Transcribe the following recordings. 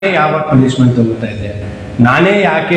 ಯಾವಾಗ ಪನಿಷ್ಮೆಂಟ್ ತಗೋತಾ ಇದ್ದೆ ನಾನೇ ಯಾಕೆ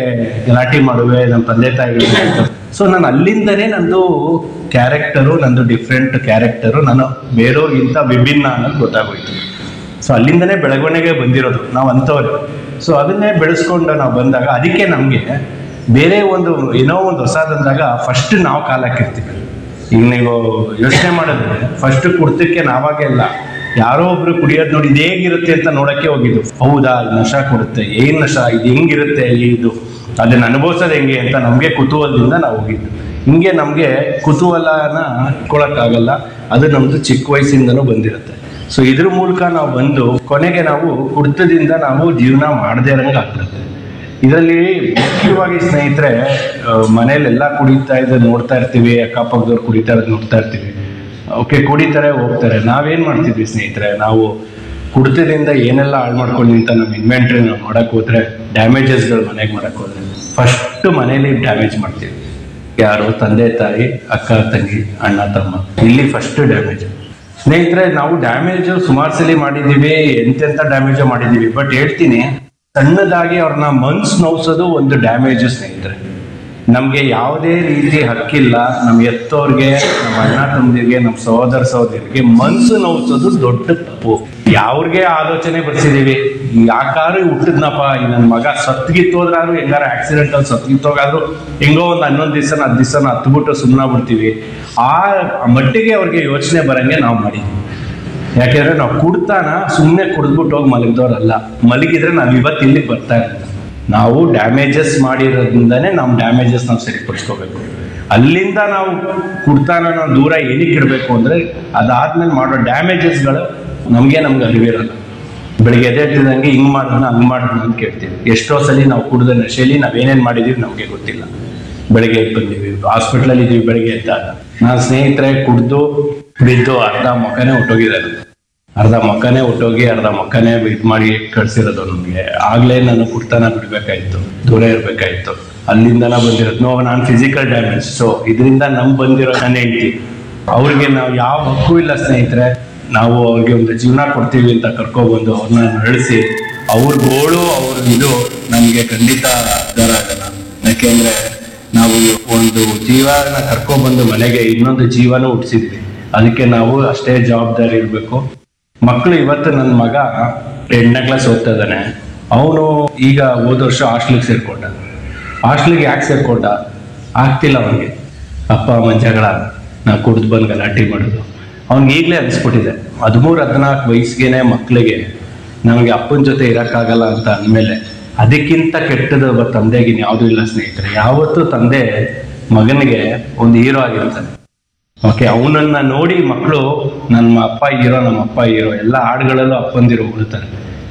ಗಲಾಟೆ ಮಾಡುವೆ ನಮ್ಮ ತಂದೆ ತಾಯಿ ಸೊ ನಾನು ಅಲ್ಲಿಂದನೇ ನಂದು ಕ್ಯಾರೆಕ್ಟರು ನಂದು ಡಿಫ್ರೆಂಟ್ ಕ್ಯಾರೆಕ್ಟರು ನಾನು ಬೇರೆಯವ್ರಿಗಿಂತ ವಿಭಿನ್ನ ಅನ್ನೋದು ಗೊತ್ತಾಗೋಯ್ತು ಸೊ ಅಲ್ಲಿಂದನೇ ಬೆಳವಣಿಗೆ ಬಂದಿರೋದು ನಾವು ಅಂಥವ್ರು ಸೊ ಅದನ್ನೇ ಬೆಳೆಸ್ಕೊಂಡು ನಾವು ಬಂದಾಗ ಅದಕ್ಕೆ ನಮಗೆ ಬೇರೆ ಒಂದು ಏನೋ ಒಂದು ಹೊಸದಂದಾಗ ಫಸ್ಟ್ ನಾವು ಕಾಲ ಹಾಕಿರ್ತೀವಿ ಈಗ ನೀವು ಯೋಚನೆ ಮಾಡಿದ್ರೆ ಫಸ್ಟ್ ಕುಡ್ತಕ್ಕೆ ನಾವಾಗೆ ಇಲ್ಲ ಯಾರೋ ಒಬ್ರು ಕುಡಿಯೋದು ನೋಡಿ ಇದು ಹೇಗಿರುತ್ತೆ ಅಂತ ನೋಡಕ್ಕೆ ಹೋಗಿದ್ದು ಹೌದಾ ಇದು ನಶ ಕೊಡುತ್ತೆ ಏನ್ ನಶ ಇದು ಹೆಂಗಿರುತ್ತೆ ಇದು ಅದನ್ನ ಅನುಭವಿಸೋದು ಹೆಂಗೆ ಅಂತ ನಮಗೆ ಕುತೂಹಲದಿಂದ ನಾವು ಹೋಗಿದ್ದು ಹಿಂಗೆ ನಮಗೆ ಕುತೂಹಲನ ಇಟ್ಕೊಳಕ್ಕಾಗಲ್ಲ ಅದು ನಮ್ದು ಚಿಕ್ಕ ವಯಸ್ಸಿಂದನೂ ಬಂದಿರುತ್ತೆ ಸೊ ಇದ್ರ ಮೂಲಕ ನಾವು ಬಂದು ಕೊನೆಗೆ ನಾವು ಕುಡ್ತದಿಂದ ನಾವು ಜೀವನ ಮಾಡದೇ ಇರಂಗೆ ಆಗ್ತದೆ ಇದರಲ್ಲಿ ಮುಖ್ಯವಾಗಿ ಸ್ನೇಹಿತರೆ ಮನೇಲೆಲ್ಲ ಕುಡಿತಾ ಇದ್ದು ನೋಡ್ತಾ ಇರ್ತೀವಿ ಅಕ್ಕಪಕ್ಕದವ್ರು ಕುಡಿತಾ ಇರೋದು ನೋಡ್ತಾ ಇರ್ತೀವಿ ಓಕೆ ಕುಡಿತಾರೆ ಹೋಗ್ತಾರೆ ನಾವೇನ್ ಮಾಡ್ತಿದ್ವಿ ಸ್ನೇಹಿತರೆ ನಾವು ಕುಡಿತದಿಂದ ಏನೆಲ್ಲ ಹಾಳು ಮಾಡ್ಕೊಂಡು ಅಂತ ನಮ್ಮ ಇನ್ವೆಂಟ್ರಿ ನಾವು ಮಾಡಕ್ ಹೋದ್ರೆ ಡ್ಯಾಮೇಜಸ್ಗಳು ಮನೆಗೆ ಮಾಡಕ್ ಹೋದ್ರೆ ಫಸ್ಟ್ ಮನೇಲಿ ಡ್ಯಾಮೇಜ್ ಮಾಡ್ತೀವಿ ಯಾರು ತಂದೆ ತಾಯಿ ಅಕ್ಕ ತಂಗಿ ಅಣ್ಣ ತಮ್ಮ ಇಲ್ಲಿ ಫಸ್ಟ್ ಡ್ಯಾಮೇಜ್ ಸ್ನೇಹಿತರೆ ನಾವು ಡ್ಯಾಮೇಜ್ ಸುಮಾರು ಸಲ ಮಾಡಿದೀವಿ ಎಂತೆಂತ ಡ್ಯಾಮೇಜ್ ಮಾಡಿದೀವಿ ಬಟ್ ಹೇಳ್ತೀನಿ ಸಣ್ಣದಾಗಿ ಅವ್ರನ್ನ ಮನ್ಸ್ ನೋವ್ಸೋದು ಒಂದು ಡ್ಯಾಮೇಜ್ ಸ್ನೇಹಿತರೆ ನಮ್ಗೆ ಯಾವುದೇ ರೀತಿ ಹಕ್ಕಿಲ್ಲ ನಮ್ಮ ಎತ್ತೋರ್ಗೆ ನಮ್ಮ ಅಣ್ಣ ತಮ್ಮದಿರಿಗೆ ನಮ್ಮ ಸಹೋದರ ಸಹೋದರಿಗೆ ಮನ್ಸು ನೋವ್ಸೋದು ದೊಡ್ಡ ತಪ್ಪು ಯಾವ್ರಿಗೆ ಆಲೋಚನೆ ಬರ್ಸಿದೀವಿ ಯಾಕಾರು ಹುಟ್ಟಿದ್ನಪ್ಪ ಈ ನನ್ನ ಮಗ ಸತ್ಗಿತ್ತೋದ್ರಾದ್ರು ಹೆಂಗಾರ ಆಕ್ಸಿಡೆಂಟ್ ಅಲ್ಲಿ ಸತ್ಗಿತ್ತೋಗಾದ್ರು ಹೆಂಗೋ ಒಂದು ಹನ್ನೊಂದು ದಿವಸ ಹತ್ತು ದಿವಸ ಹತ್ಬಿಟ್ಟು ಸುಮ್ಮನೆ ಬಿಡ್ತೀವಿ ಆ ಮಟ್ಟಿಗೆ ಅವ್ರಿಗೆ ಯೋಚನೆ ಬರಂಗೆ ನಾವು ಮಾಡಿದ್ವಿ ಯಾಕೆಂದ್ರೆ ನಾವು ಕುಡ್ತಾನ ಸುಮ್ಮನೆ ಕುಡಿದ್ಬಿಟ್ಟು ಹೋಗಿ ಮಲಗಿದವ್ರಲ್ಲ ಮಲಗಿದ್ರೆ ನಾವು ಇವತ್ತು ಇಲ್ಲಿಗೆ ಬರ್ತಾ ಇರ್ತೀವಿ ನಾವು ಡ್ಯಾಮೇಜಸ್ ಮಾಡಿರೋದ್ರಿಂದನೇ ನಮ್ಮ ಡ್ಯಾಮೇಜಸ್ ನಾವು ಸರಿಪಡಿಸ್ಕೋಬೇಕು ಅಲ್ಲಿಂದ ನಾವು ಕುಡ್ತಾನ ನಾವು ದೂರ ಏನಕ್ಕೆ ಇಡಬೇಕು ಅಂದ್ರೆ ಅದಾದ್ಮೇಲೆ ಮಾಡೋ ಡ್ಯಾಮೇಜಸ್ಗಳು ನಮಗೆ ನಮ್ಗೆ ಅರಿವಿರಲ್ಲ ಬೆಳಿಗ್ಗೆ ಎದ್ದೇಳ್ತಿದ್ದಂಗೆ ಹಿಂಗ್ ಮಾಡೋಣ ಹಂಗ್ ಮಾಡೋಣ ಅಂತ ಕೇಳ್ತೀವಿ ಎಷ್ಟೋ ಸಲ ನಾವು ಕುಡಿದ ನಶೆಯಲ್ಲಿ ನಾವೇನೇನ್ ಮಾಡಿದೀವಿ ನಮಗೆ ಗೊತ್ತಿಲ್ಲ ಬೆಳಿಗ್ಗೆ ಎದ್ದು ಬಂದೀವಿ ಹಾಸ್ಪಿಟ್ಲಲ್ಲಿ ಇದೀವಿ ಬೆಳಿಗ್ಗೆ ಎದ್ದಾಗ ನಾನು ಸ್ನೇಹಿತರೆ ಕುಡ್ದು ಬಿದ್ದು ಅರ್ಧ ಮೊಕ್ಕನೇ ಹೊಟ್ಟೋಗಿದ್ದಾರೆ ಅರ್ಧ ಮೊಕ್ಕನೇ ಹೊಟ್ಟೋಗಿ ಅರ್ಧ ಮೊಕ್ಕನೇ ಇದು ಮಾಡಿ ಕಳ್ಸಿರೋದು ನಮಗೆ ಆಗ್ಲೇ ನಾನು ಕುಡ್ತಾನ ಬಿಡ್ಬೇಕಾಯ್ತು ದೂರ ಇರ್ಬೇಕಾಯ್ತು ಅಲ್ಲಿಂದನ ಬಂದಿರೋದು ನೋ ನಾನು ಫಿಸಿಕಲ್ ಡ್ಯಾಮೇಜ್ ಸೊ ಇದರಿಂದ ನಮ್ ಬಂದಿರೋ ನನ್ನ ಹೆಂಡತಿ ಅವ್ರಿಗೆ ನಾವು ಯಾವ ಹಕ್ಕು ಇಲ್ಲ ಸ್ನೇಹಿತರೆ ನಾವು ಅವ್ರಿಗೆ ಒಂದು ಜೀವನ ಕೊಡ್ತೀವಿ ಅಂತ ಕರ್ಕೊಬಂದು ಅವ್ರನ್ನ ನಡೆಸಿ ಅವ್ರ ಗೋಳು ಅವ್ರ ಇದು ನಮ್ಗೆ ಖಂಡಿತ ಉದ್ಧಾರ ಆಗಲ್ಲ ಯಾಕೆಂದ್ರೆ ನಾವು ಒಂದು ಜೀವನ ಕರ್ಕೊಬಂದು ಮನೆಗೆ ಇನ್ನೊಂದು ಜೀವನ ಹುಟ್ಟಿಸಿದ್ವಿ ಅದಕ್ಕೆ ನಾವು ಅಷ್ಟೇ ಜವಾಬ್ದಾರಿ ಇರಬೇಕು ಮಕ್ಕಳು ಇವತ್ತು ನನ್ನ ಮಗ ಎಂಟನೇ ಕ್ಲಾಸ್ ಓದ್ತಾ ಇದ್ದಾನೆ ಅವನು ಈಗ ಹೋದ ವರ್ಷ ಹಾಸ್ಟ್ಲಿಗೆ ಸೇರ್ಕೊಂಡ ಹಾಸ್ಟ್ಲಿಗೆ ಯಾಕೆ ಸೇರ್ಕೊಂಡ ಆಗ್ತಿಲ್ಲ ಅವನಿಗೆ ಅಪ್ಪ ಅಮ್ಮ ಜಗಳ ನಾ ಕುಡ್ದು ಬಂದು ಗಲಾಟೆ ಮಾಡೋದು ಅವ್ನಿಗೆ ಈಗಲೇ ಅನಿಸ್ಬಿಟ್ಟಿದೆ ಹದಿಮೂರು ಹದಿನಾಲ್ಕು ವಯಸ್ಸಿಗೆನೆ ಮಕ್ಕಳಿಗೆ ನಮಗೆ ಅಪ್ಪನ ಜೊತೆ ಇರೋಕ್ಕಾಗಲ್ಲ ಅಂತ ಅಂದಮೇಲೆ ಅದಕ್ಕಿಂತ ಕೆಟ್ಟದ ಒಬ್ಬ ತಂದೆಗಿನ ಯಾವುದೂ ಇಲ್ಲ ಸ್ನೇಹಿತರೆ ಯಾವತ್ತೂ ತಂದೆ ಮಗನಿಗೆ ಒಂದು ಹೀರೋ ಆಗಿರ್ತಾನೆ ಓಕೆ ಅವನನ್ನ ನೋಡಿ ಮಕ್ಕಳು ನನ್ನ ಅಪ್ಪ ಹೀರೋ ನಮ್ಮ ಅಪ್ಪ ಹೀರೋ ಎಲ್ಲ ಹಾಡುಗಳಲ್ಲೂ ಅಪ್ಪಂದಿರೋ ಉಳ್ತಾರೆ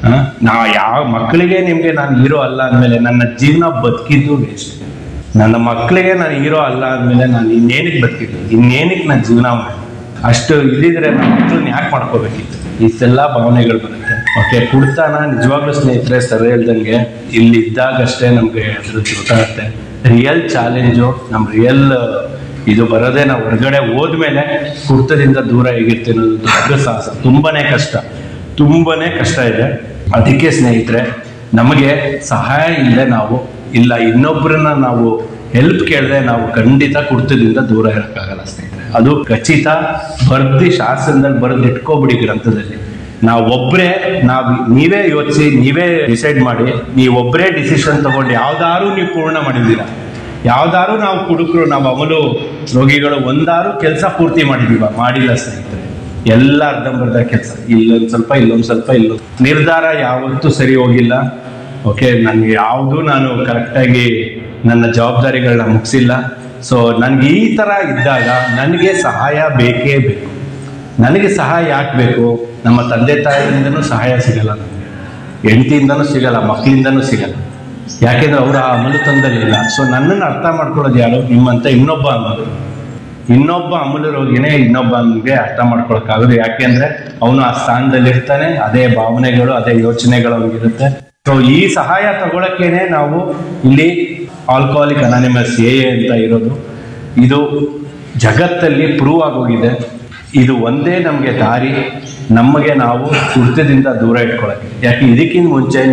ನಾ ಯಾವ ಮಕ್ಕಳಿಗೆ ನಿಮ್ಗೆ ನಾನು ಹೀರೋ ಅಲ್ಲ ಅಂದಮೇಲೆ ನನ್ನ ಜೀವನ ಬದುಕಿದ್ದು ವೇಸ್ಟ್ ನನ್ನ ಮಕ್ಕಳಿಗೆ ನಾನು ಹೀರೋ ಅಲ್ಲ ಅಂದಮೇಲೆ ನಾನು ಇನ್ನೇನಕ್ಕೆ ಬದುಕಿದ್ದೆ ಇನ್ನೇನಕ್ಕೆ ನಾನು ಜೀವನ ಮಾಡಿ ಅಷ್ಟು ಇಲ್ಲಿದ್ರೆ ನನ್ನ ಮಕ್ಕಳನ್ನ ಯಾಕೆ ಮಾಡ್ಕೋಬೇಕಿತ್ತು ಇಷ್ಟೆಲ್ಲ ಭಾವನೆಗಳು ಬರುತ್ತೆ ಓಕೆ ಕುಡ್ತಾನ ನಿಜವಾಗ್ಲೂ ಸ್ನೇಹಿತರೆ ಸರಿ ಹೇಳ್ದಂಗೆ ಇಲ್ಲಿ ಇದ್ದಾಗಷ್ಟೇ ನಮ್ಗೆ ಅದ್ರದ್ದು ಗೊತ್ತಾಗುತ್ತೆ ರಿಯಲ್ ಚಾಲೆಂಜು ನಮ್ಮ ರಿಯಲ್ ಇದು ಬರೋದೇ ನಾವು ಹೊರಗಡೆ ಹೋದ್ಮೇಲೆ ಕುರ್ತದಿಂದ ದೂರ ಹೇಗಿರ್ತೀವಿ ಅನ್ನೋದು ದೊಡ್ಡ ಸಾಹಸ ತುಂಬಾನೇ ಕಷ್ಟ ತುಂಬಾನೇ ಕಷ್ಟ ಇದೆ ಅದಕ್ಕೆ ಸ್ನೇಹಿತರೆ ನಮಗೆ ಸಹಾಯ ಇಲ್ಲದೆ ನಾವು ಇಲ್ಲ ಇನ್ನೊಬ್ಬರನ್ನ ನಾವು ಹೆಲ್ಪ್ ಕೇಳದೆ ನಾವು ಖಂಡಿತ ಕುರ್ತದಿಂದ ದೂರ ಇರೋಕ್ಕಾಗಲ್ಲ ಸ್ನೇಹಿತರೆ ಅದು ಖಚಿತ ಬರ್ದಿ ಶಾಸನದಲ್ಲಿ ಬರೆದು ಇಟ್ಕೋಬಿಡಿ ಗ್ರಂಥದಲ್ಲಿ ನಾವು ಒಬ್ಬರೇ ನಾವು ನೀವೇ ಯೋಚಿಸಿ ನೀವೇ ಡಿಸೈಡ್ ಮಾಡಿ ನೀವೊಬ್ಬರೇ ಡಿಸಿಷನ್ ತಗೊಂಡು ಯಾವ್ದಾರು ನೀವು ಪೂರ್ಣ ಮಾಡಿದ್ದೀರಾ ಯಾವ್ದಾರು ನಾವು ಕುಡುಕರು ನಾವು ಅಮಲು ರೋಗಿಗಳು ಒಂದಾರು ಕೆಲಸ ಪೂರ್ತಿ ಮಾಡಿದೀವ ಮಾಡಿಲ್ಲ ಸ್ನೇಹಿತರೆ ಎಲ್ಲ ಅರ್ಧಂಬರ್ಧ ಕೆಲಸ ಇಲ್ಲೊಂದ್ ಸ್ವಲ್ಪ ಇಲ್ಲೊಂದ್ ಸ್ವಲ್ಪ ಇಲ್ಲೊಂದ್ ನಿರ್ಧಾರ ಯಾವತ್ತೂ ಸರಿ ಹೋಗಿಲ್ಲ ಓಕೆ ನನ್ಗೆ ಯಾವುದು ನಾನು ಕರೆಕ್ಟಾಗಿ ನನ್ನ ಜವಾಬ್ದಾರಿಗಳನ್ನ ಮುಗಿಸಿಲ್ಲ ಸೊ ನನ್ಗೆ ಈ ತರ ಇದ್ದಾಗ ನನಗೆ ಸಹಾಯ ಬೇಕೇ ಬೇಕು ನನಗೆ ಸಹಾಯ ಯಾಕೆ ಬೇಕು ನಮ್ಮ ತಂದೆ ತಾಯಿಯಿಂದನೂ ಸಹಾಯ ಸಿಗಲ್ಲ ನನಗೆ ಹೆಂಡತಿಯಿಂದನೂ ಸಿಗಲ್ಲ ಮಕ್ಕಳಿಂದನೂ ಸಿಗಲ್ಲ ಯಾಕೆಂದ್ರೆ ಅವರ ಅಮಲತನದಲ್ಲಿಲ್ಲ ಸೊ ನನ್ನನ್ನು ಅರ್ಥ ಮಾಡ್ಕೊಳ್ಳೋದು ಯಾರು ನಿಮ್ಮಂತ ಇನ್ನೊಬ್ಬ ಅಮಲು ಇನ್ನೊಬ್ಬ ಅಮಲು ರೋಗಿನೇ ಇನ್ನೊಬ್ಬನಿಗೆ ಅರ್ಥ ಮಾಡ್ಕೊಳಕ್ಕಾಗೋದು ಯಾಕೆಂದ್ರೆ ಅವನು ಆ ಸ್ಥಾನದಲ್ಲಿ ಇರ್ತಾನೆ ಅದೇ ಭಾವನೆಗಳು ಅದೇ ಯೋಚನೆಗಳು ಅವನಿಗಿರುತ್ತೆ ಸೊ ಈ ಸಹಾಯ ತಗೊಳಕ್ಕೇನೆ ನಾವು ಇಲ್ಲಿ ಆಲ್ಕೋಹಾಲಿಕ್ ಅನಾನಿಮಸ್ ಎ ಅಂತ ಇರೋದು ಇದು ಜಗತ್ತಲ್ಲಿ ಪ್ರೂವ್ ಆಗೋಗಿದೆ ಇದು ಒಂದೇ ನಮಗೆ ದಾರಿ ನಮಗೆ ನಾವು ಕುಡಿತದಿಂದ ದೂರ ಇಟ್ಕೊಳ್ಳೋಕೆ ಯಾಕೆ ಇದಕ್ಕಿಂತ ಮುಂಚೆ